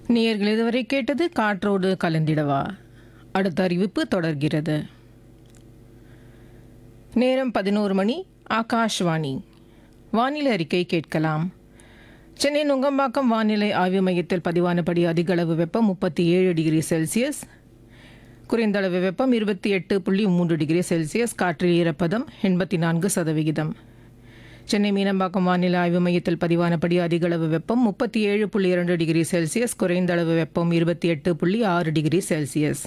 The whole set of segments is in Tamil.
நேயர்கள் இதுவரை கேட்டது காற்றோடு கலந்திடவா அடுத்த அறிவிப்பு தொடர்கிறது நேரம் பதினோரு மணி ஆகாஷ்வாணி வானிலை அறிக்கை கேட்கலாம் சென்னை நுங்கம்பாக்கம் வானிலை ஆய்வு மையத்தில் பதிவானபடி அதிகளவு வெப்பம் முப்பத்தி ஏழு டிகிரி செல்சியஸ் குறைந்த அளவு வெப்பம் இருபத்தி எட்டு புள்ளி மூன்று டிகிரி செல்சியஸ் காற்றில் ஈரப்பதம் எண்பத்தி நான்கு சதவிகிதம் சென்னை மீனம்பாக்கம் வானிலை ஆய்வு மையத்தில் பதிவானபடி அதிகளவு வெப்பம் முப்பத்தி ஏழு புள்ளி இரண்டு டிகிரி செல்சியஸ் குறைந்த அளவு வெப்பம் இருபத்தி எட்டு புள்ளி ஆறு டிகிரி செல்சியஸ்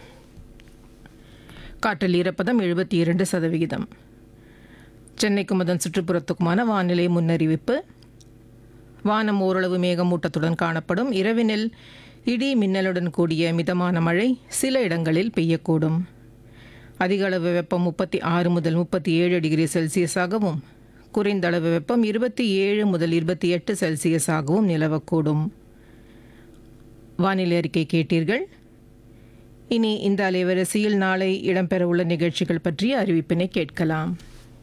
காற்றில் ஈரப்பதம் எழுபத்தி இரண்டு சதவிகிதம் சென்னைக்கும் அதன் சுற்றுப்புறத்துக்குமான வானிலை முன்னறிவிப்பு வானம் ஓரளவு மேகமூட்டத்துடன் காணப்படும் இரவினில் இடி மின்னலுடன் கூடிய மிதமான மழை சில இடங்களில் பெய்யக்கூடும் அதிக அளவு வெப்பம் முப்பத்தி ஆறு முதல் முப்பத்தி ஏழு டிகிரி செல்சியஸாகவும் குறைந்த அளவு வெப்பம் இருபத்தி ஏழு முதல் இருபத்தி எட்டு செல்சியஸாகவும் நிலவக்கூடும் வானிலை அறிக்கை கேட்டீர்கள் இனி இந்த அலைவரிசையில் நாளை இடம்பெறவுள்ள நிகழ்ச்சிகள் பற்றிய அறிவிப்பினை கேட்கலாம்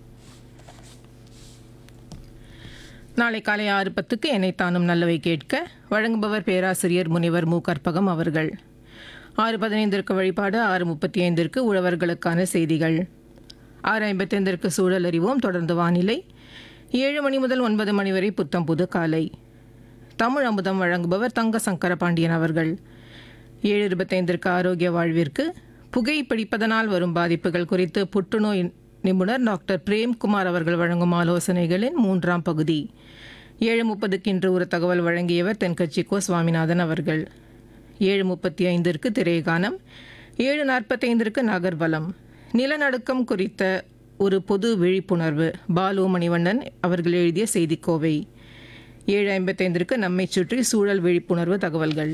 நாளை காலை ஆறு பத்துக்கு எனைத்தானும் நல்லவை கேட்க வழங்குபவர் பேராசிரியர் முனிவர் மு கற்பகம் அவர்கள் ஆறு பதினைந்திற்கு வழிபாடு ஆறு முப்பத்தி ஐந்திற்கு உழவர்களுக்கான செய்திகள் ஆறு ஐம்பத்தைந்திற்கு சூழல் அறிவோம் தொடர்ந்து வானிலை ஏழு மணி முதல் ஒன்பது மணி வரை புத்தம் புது காலை தமிழ் அமுதம் வழங்குபவர் தங்க சங்கர பாண்டியன் அவர்கள் ஏழு இருபத்தைந்திற்கு ஆரோக்கிய வாழ்விற்கு புகை பிடிப்பதனால் வரும் பாதிப்புகள் குறித்து புற்றுநோய் நிபுணர் டாக்டர் பிரேம்குமார் அவர்கள் வழங்கும் ஆலோசனைகளின் மூன்றாம் பகுதி ஏழு முப்பதுக்கு இன்று ஒரு தகவல் வழங்கியவர் தென்கட்சி கோ சுவாமிநாதன் அவர்கள் ஏழு முப்பத்தி ஐந்திற்கு திரைகானம் ஏழு நாற்பத்தைந்திற்கு நகர்வலம் நிலநடுக்கம் குறித்த ஒரு பொது விழிப்புணர்வு பாலு மணிவண்ணன் அவர்கள் எழுதிய செய்திக்கோவை ஏழு ஐம்பத்தைந்திற்கு நம்மை சுற்றி சூழல் விழிப்புணர்வு தகவல்கள்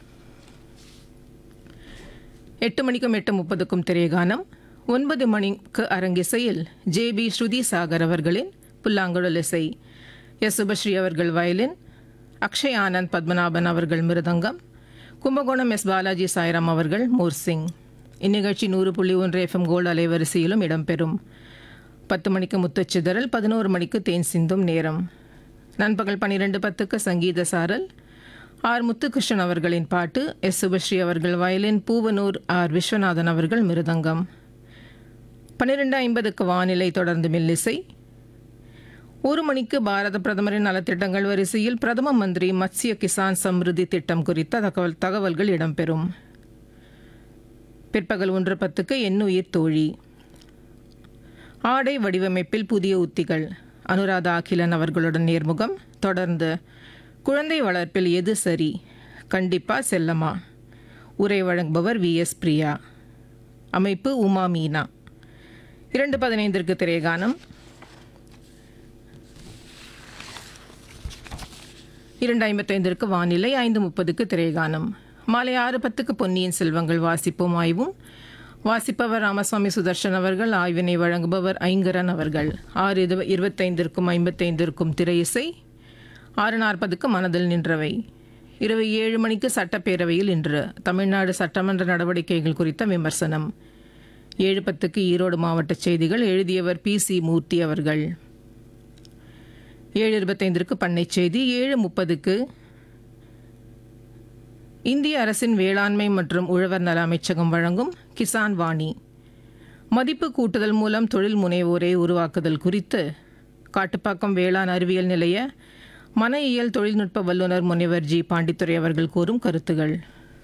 எட்டு மணிக்கும் எட்டு முப்பதுக்கும் திரைகானம் ஒன்பது மணிக்கு அரங்கிசையில் ஜே பி ஸ்ருதி சாகர் அவர்களின் புல்லாங்குழல் இசை எஸ் சுபஸ்ரீ அவர்கள் வயலின் அக்ஷய் ஆனந்த் பத்மநாபன் அவர்கள் மிருதங்கம் கும்பகோணம் எஸ் பாலாஜி சாய்ராம் அவர்கள் மோர்சிங் இந்நிகழ்ச்சி நூறு புள்ளி ஒன்று எஃப்எம் கோல்டு அலைவரிசையிலும் இடம்பெறும் பத்து மணிக்கு முத்துச்சிதறல் பதினோரு மணிக்கு தேன் சிந்தும் நேரம் நண்பகல் பன்னிரெண்டு பத்துக்கு சங்கீத சாரல் ஆர் முத்துகிருஷ்ணன் அவர்களின் பாட்டு எஸ் சுபஸ்ரீ அவர்கள் வயலின் பூவனூர் ஆர் விஸ்வநாதன் அவர்கள் மிருதங்கம் பன்னிரெண்டு ஐம்பதுக்கு வானிலை தொடர்ந்து மெல்லிசை ஒரு மணிக்கு பாரத பிரதமரின் நலத்திட்டங்கள் வரிசையில் பிரதம மந்திரி மத்ஸ்ய கிசான் சம்ருதி திட்டம் குறித்த தகவல் தகவல்கள் இடம்பெறும் பிற்பகல் ஒன்று பத்துக்கு எண்ணுயிர் தோழி ஆடை வடிவமைப்பில் புதிய உத்திகள் அனுராதா அகிலன் அவர்களுடன் நேர்முகம் தொடர்ந்து குழந்தை வளர்ப்பில் எது சரி கண்டிப்பா செல்லமா உரை வழங்குபவர் வி எஸ் பிரியா அமைப்பு உமா மீனா இரண்டு பதினைந்திற்கு திரைகானம் இரண்டு ஐம்பத்தைந்திற்கு வானிலை ஐந்து முப்பதுக்கு திரைகானம் மாலை ஆறு பத்துக்கு பொன்னியின் செல்வங்கள் வாசிப்போம் ஆய்வும் வாசிப்பவர் ராமசுவாமி சுதர்ஷன் அவர்கள் ஆய்வினை வழங்குபவர் ஐங்கரன் அவர்கள் ஆறு இது இருபத்தைந்திற்கும் ஐம்பத்தைந்திற்கும் திரை இசை ஆறு நாற்பதுக்கு மனதில் நின்றவை இரவு ஏழு மணிக்கு சட்டப்பேரவையில் இன்று தமிழ்நாடு சட்டமன்ற நடவடிக்கைகள் குறித்த விமர்சனம் ஏழு பத்துக்கு ஈரோடு மாவட்ட செய்திகள் எழுதியவர் பி சி மூர்த்தி அவர்கள் ஏழு இருபத்தைந்திற்கு பண்ணை செய்தி ஏழு முப்பதுக்கு இந்திய அரசின் வேளாண்மை மற்றும் உழவர் நல அமைச்சகம் வழங்கும் கிசான் வாணி மதிப்பு கூட்டுதல் மூலம் தொழில் முனைவோரை உருவாக்குதல் குறித்து காட்டுப்பாக்கம் வேளாண் அறிவியல் நிலைய மன இயல் தொழில்நுட்ப வல்லுநர் முனைவர் ஜி பாண்டித்துரை அவர்கள் கூறும் கருத்துகள்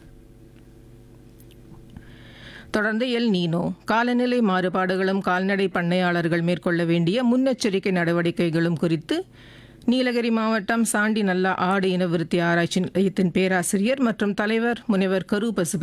தொடர்ந்து எல் நீனோ காலநிலை மாறுபாடுகளும் கால்நடை பண்ணையாளர்கள் மேற்கொள்ள வேண்டிய முன்னெச்சரிக்கை நடவடிக்கைகளும் குறித்து நீலகிரி மாவட்டம் சாண்டி நல்ல ஆடு இனவிருத்தி ஆராய்ச்சி நிலையத்தின் பேராசிரியர் மற்றும் தலைவர் முனைவர் கரு பசுபதி